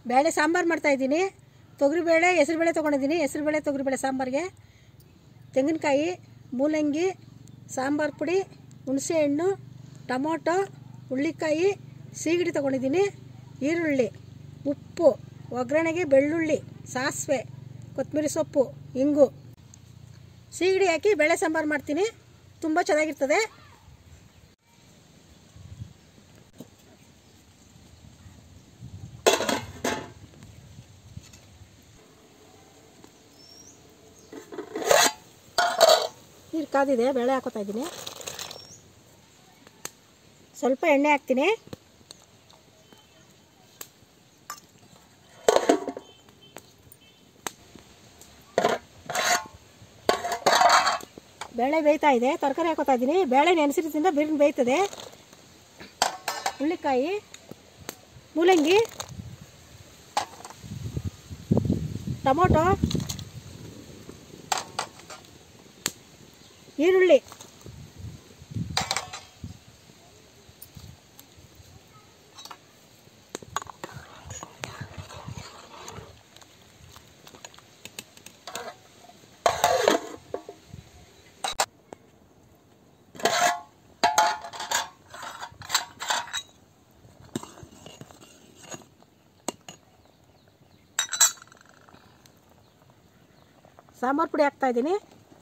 ಬೇಳೆ ಸಾಂಬಾರು ಮಾಡ್ತಾಯಿದ್ದೀನಿ ತೊಗರಿಬೇಳೆ ಹೆಸರುಬೇಳೆ ತೊಗೊಂಡಿದ್ದೀನಿ ಹೆಸರುಬೇಳೆ ತೊಗರಿಬೇಳೆ ಸಾಂಬಾರಿಗೆ ತೆಂಗಿನಕಾಯಿ ಮೂಲಂಗಿ ಸಾಂಬಾರು ಪುಡಿ ಹುಣಸೆಹಣ್ಣು ಟೊಮೊಟೊ ಹುಳ್ಳಿಕಾಯಿ ಸೀಗಡಿ ತೊಗೊಂಡಿದ್ದೀನಿ ಈರುಳ್ಳಿ ಉಪ್ಪು ಒಗ್ಗರಣೆಗೆ ಬೆಳ್ಳುಳ್ಳಿ ಸಾಸಿವೆ ಕೊತ್ತಂಬರಿ ಸೊಪ್ಪು ಇಂಗು ಸೀಗಡಿ ಹಾಕಿ ಬೇಳೆ ಸಾಂಬಾರು ಮಾಡ್ತೀನಿ ತುಂಬ ಚೆನ್ನಾಗಿರ್ತದೆ ನೀರು ಕಾದಿದೆ ಬೇಳೆ ಹಾಕೋತಾ ಇದ್ದೀನಿ ಸ್ವಲ್ಪ ಎಣ್ಣೆ ಹಾಕ್ತೀನಿ ಬೇಳೆ ಬೇಯ್ತಾ ಇದೆ ತರಕಾರಿ ಹಾಕೋತಾ ಇದ್ದೀನಿ ಬೇಳೆ ನೆನೆಸಿರೋದ್ರಿಂದ ಬಿರ್ನ್ ಬೇಯ್ತದೆ ಹುಳ್ಳಿಕಾಯಿ ಮೂಲಂಗಿ ಟೊಮೊಟೊ ಈರುಳ್ಳಿ ಸಾಂಬಾರು ಪುಡಿ ಹಾಕ್ತಾ ಇದ್ದೀನಿ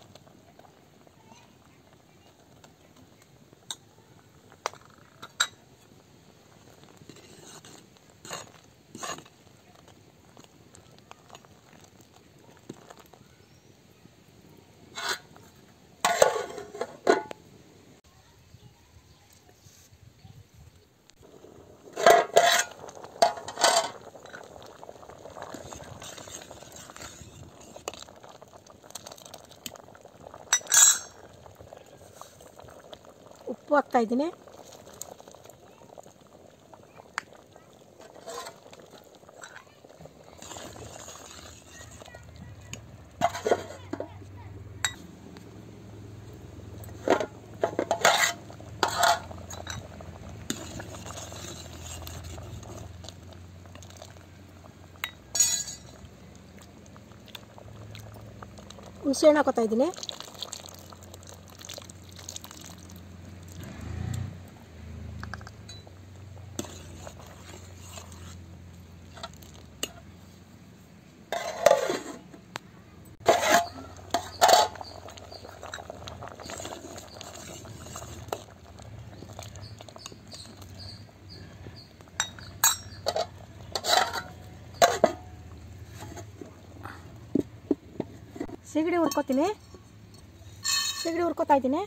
ಉಪ್ಪು ಹಾಕ್ತಾ ಇದ್ದೀನಿ ಹುಣಸೆಹಣ್ಣು ಹಾಕೋತಾ ಇದ್ದೀನಿ ಸೀಗಡಿ ಹುರ್ಕೋತೀನಿ ಸೀಗಡಿ ಹುರ್ಕೋತಾ ಇದ್ದೀನಿ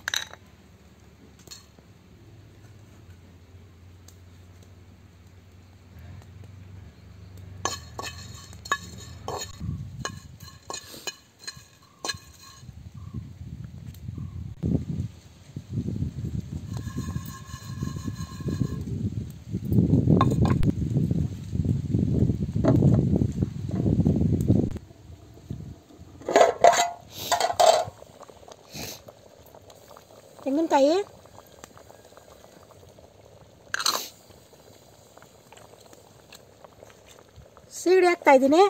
ತೆಂಗಿನಕಾಯಿ ಸೀಗಡಿ ಹಾಕ್ತಾ ಇದ್ದೀನಿ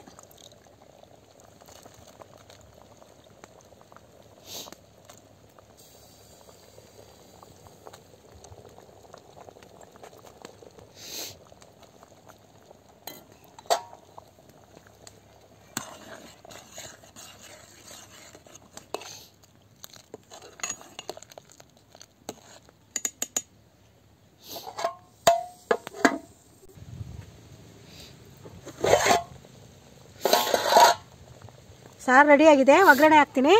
ಸಾರು ರೆಡಿಯಾಗಿದೆ ಒಗ್ಗರಣೆ ಹಾಕ್ತೀನಿ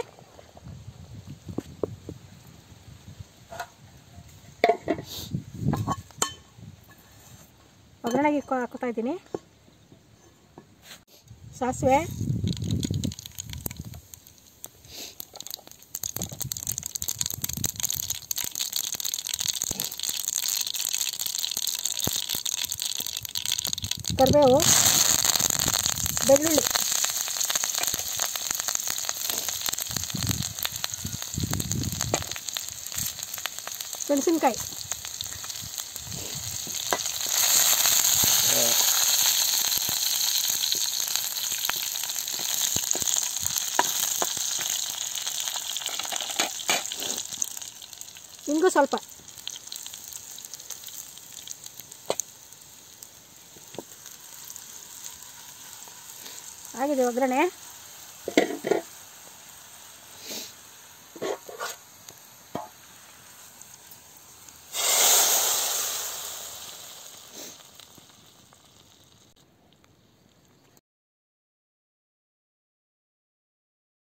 ಒಗ್ಗರಣೆಗೆ ಇಕ್ಕೊ- ಹಾಕ್ತಾ ಇದ್ದೀನಿ ಸಾಸಿವೆ ಕರಿಬೇವು ಬೆಳ್ಳುಳ್ಳಿ ಮೆಣಸಿನ್ಕಾಯಿ ಹಿಂಗು ಸ್ವಲ್ಪ ಆಗಿದೆ ಒಗ್ಗರಣೆ